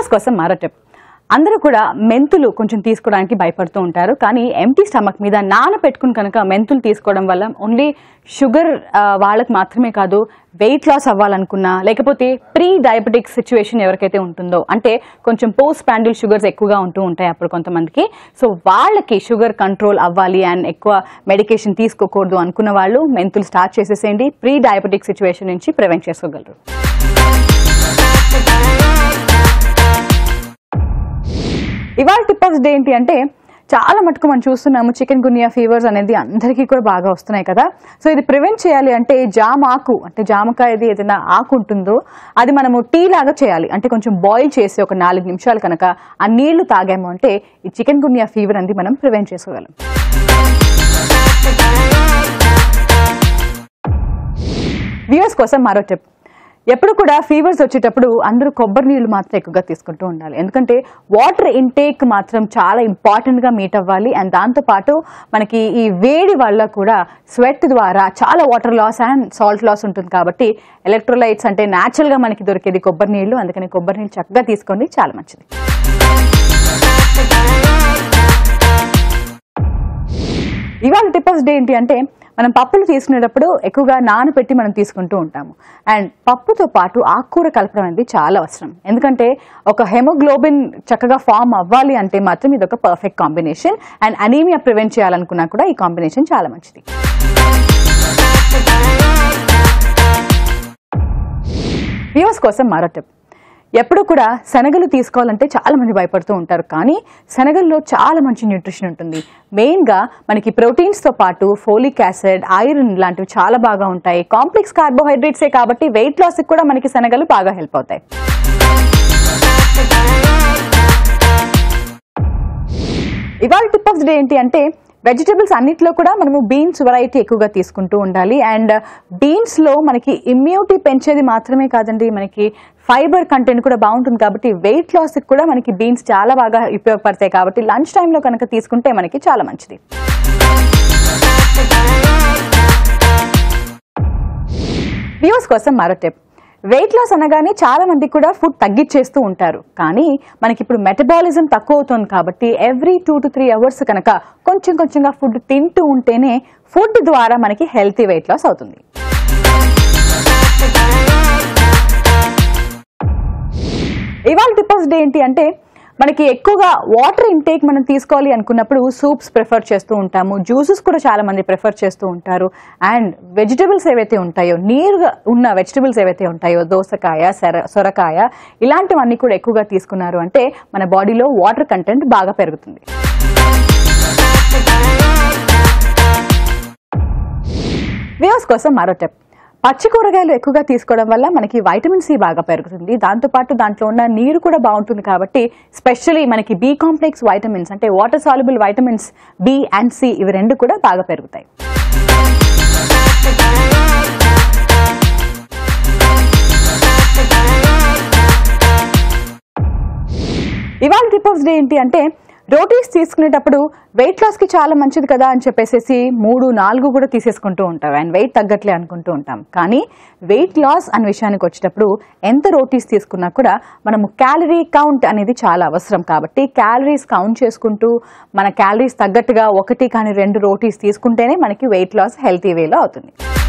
viewers కోసం మరో tip అందరూ కూడా మెంతులు కొంచెం తీసుకోవడానికి భయపడుతూ ఉంటారు కానీ ఎంటీ స్టమక్ మీద నానబెట్టుకుని కనుక మెంతులు తీసుకోవడం వల్ల ఓన్లీ షుగర్ ఆ, వాళ్ళకి మాత్రమే కాదు వెయిట్ లాస్ అవ్వాలనుకున్నా లేకపోతే ప్రీ డయాబెటిక్ సిచ్యువేషన్ ఎవరికైతే ఉంటుందో అంటే కొంచెం పోస్ట్ ప్యాండిల్ షుగర్స్ ఎక్కువగా ఉంటూ ఉంటాయి అప్పుడు కొంతమందికి సో వాళ్ళకి షుగర్ కంట్రోల్ అవ్వాలి అండ్ ఎక్కువ మెడికేషన్ తీసుకోకూడదు అనుకున్న వాళ్ళు మెంతులు స్టార్ట్ చేసేసేయండి ప్రీ డయాబెటిక్ సిచ్యువేషన్ నుంచి ప్రివెంట్ చేసుకోగలరు ఇవాళ టిప్ ఆఫ్ డే ఏంటి అంటే చాలా మటుకు మనం చూస్తున్నాము చికెన్ గునియా ఫీవర్స్ అనేది అందరికీ కూడా బాగా వస్తున్నాయి కదా సో ఇది ప్రివెంట్ చేయాలి అంటే జామ ఆకు అంటే జామకాయది ఏదైనా ఆకు ఉంటుందో అది మనము టీ లాగా చేయాలి అంటే కొంచెం బాయిల్ చేసి ఒక నాలుగు నిమిషాలు కనుక ఆ నీళ్లు తాగాము అంటే ఈ చికెన్ గునియా ఫీవర్ అనేది మనం ప్రివెంట్ చేసుకోగలం వ్యూవర్స్ కోసం మరో టిప్ ఎప్పుడు కూడా ఫీవర్స్ వచ్చేటప్పుడు అందరూ కొబ్బరి నీళ్ళు మాత్రం ఎక్కువగా తీసుకుంటూ ఉండాలి ఎందుకంటే వాటర్ ఇంటేక్ మాత్రం చాలా ఇంపార్టెంట్ గా మీట్ అవ్వాలి అండ్ దాంతో పాటు మనకి ఈ వేడి వల్ల కూడా స్వెట్ ద్వారా చాలా water loss and salt loss ఉంటుంది కాబట్టి ఎలక్ట్రోలైట్స్ అంటే న్యాచురల్ గా మనకి దొరికేది కొబ్బరి నీళ్లు అందుకని కొబ్బరి నీళ్ళు చక్కగా తీసుకోండి చాలా మంచిది ఇవాళ టిప్ ఆఫ్ డే ఏంటి అంటే మనం పప్పులు తీసుకునేటప్పుడు ఎక్కువగా నానబెట్టి మనం తీసుకుంటూ ఉంటాము అండ్ పప్పుతో పాటు ఆకుకూర కలపడం అనేది చాలా అవసరం ఎందుకంటే ఒక హెమోగ్లోబిన్ చక్కగా ఫామ్ అవ్వాలి అంటే మాత్రం ఇది ఒక perfect combination and anaemia prevent చేయాలనుకున్నా కూడా ఈ కాంబినేషన్ చాలా మంచిది వ్యూవర్స్ కోసం మరో టిప్ ఎప్పుడు కూడా శనగలు తీసుకోవాలంటే చాలా మంది భయపడుతూ ఉంటారు కానీ శనగల్లో చాలా మంచి న్యూట్రిషన్ ఉంటుంది మెయిన్గా మనకి ప్రోటీన్స్తో పాటు ఫోలిక్ యాసిడ్ ఐరన్ లాంటివి చాలా బాగా ఉంటాయి కాంప్లెక్స్ కార్బోహైడ్రేట్సే కాబట్టి వెయిట్ లాస్కి కూడా మనకి శనగలు బాగా హెల్ప్ అవుతాయి ఇవాళ టిప్ ఆఫ్ డే ఏంటి అంటే వెజిటబుల్స్ అన్నిట్లో కూడా మనము బీన్స్ వెరైటీ ఎక్కువగా తీసుకుంటూ ఉండాలి అండ్ బీన్స్ లో మనకి ఇమ్యూనిటీ పెంచేది మాత్రమే కాదండి మనకి ఫైబర్ కంటెంట్ కూడా బాగుంటుంది కాబట్టి వెయిట్ లాస్ కూడా మనకి బీన్స్ చాలా బాగా ఉపయోగపడతాయి కాబట్టి లంచ్ టైంలో కనుక తీసుకుంటే మనకి చాలా మంచిది వ్యూస్ కోసం మరో టిప్ వెయిట్ లాస్ అనగానే చాలా మంది కూడా ఫుడ్ తగ్గించేస్తూ ఉంటారు కానీ మనకి ఇప్పుడు మెటబాలిజం తక్కువ అవుతుంది కాబట్టి every two to three hours కనుక కొంచెం కొంచెంగా ఫుడ్ తింటూ ఉంటేనే ఫుడ్ ద్వారా మనకి హెల్తీ వెయిట్ లాస్ అవుతుంది ఇవాళ టిప్ ఆఫ్ డే ఏంటి అంటే మనకి ఎక్కువగా వాటర్ ఇంటేక్ మనం తీసుకోవాలి అనుకున్నప్పుడు సూప్స్ ప్రిఫర్ చేస్తూ ఉంటాము జ్యూసెస్ కూడా చాలా మంది ప్రిఫర్ చేస్తూ ఉంటారు అండ్ వెజిటబుల్స్ ఏవైతే ఉంటాయో నీరుగా ఉన్న వెజిటబుల్స్ ఏవైతే ఉంటాయో దోసకాయ సొర సొరకాయ ఇలాంటివన్నీ కూడా ఎక్కువగా తీసుకున్నారు అంటే మన బాడీలో వాటర్ కంటెంట్ బాగా పెరుగుతుంది వ్యూస్ కోసం మరో టిప్ పచ్చి కూరగాయలు ఎక్కువగా తీసుకోవడం వల్ల మనకి వైటమిన్ సి బాగా పెరుగుతుంది దాంతోపాటు దాంట్లో ఉన్న నీరు కూడా బాగుంటుంది కాబట్టి స్పెషల్లీ మనకి బి కాంప్లెక్స్ వైటమిన్స్ అంటే water soluble vitamins B and C ఇవి రెండు కూడా బాగా పెరుగుతాయి ఇవాళ టిప్ ఆఫ్ డే ఏంటి అంటే రోటీస్ తీసుకునేటప్పుడు వెయిట్ లాస్ కి చాలా మంచిది కదా అని చెప్పేసి మూడు నాలుగు కూడా తీసేసుకుంటూ ఉంటాం అండ్ వెయిట్ తగ్గట్లే అనుకుంటూ ఉంటాం కానీ వెయిట్ లాస్ అనే విషయానికి వచ్చేటప్పుడు ఎంత రోటీస్ తీసుకున్నా కూడా మనము క్యాలరీ కౌంట్ అనేది చాలా అవసరం కాబట్టి క్యాలరీస్ కౌంట్ చేసుకుంటూ మన క్యాలరీస్ తగ్గట్టుగా ఒకటి కానీ రెండు రోటీస్ తీసుకుంటేనే మనకి వెయిట్ లాస్ హెల్తీ వేలో అవుతుంది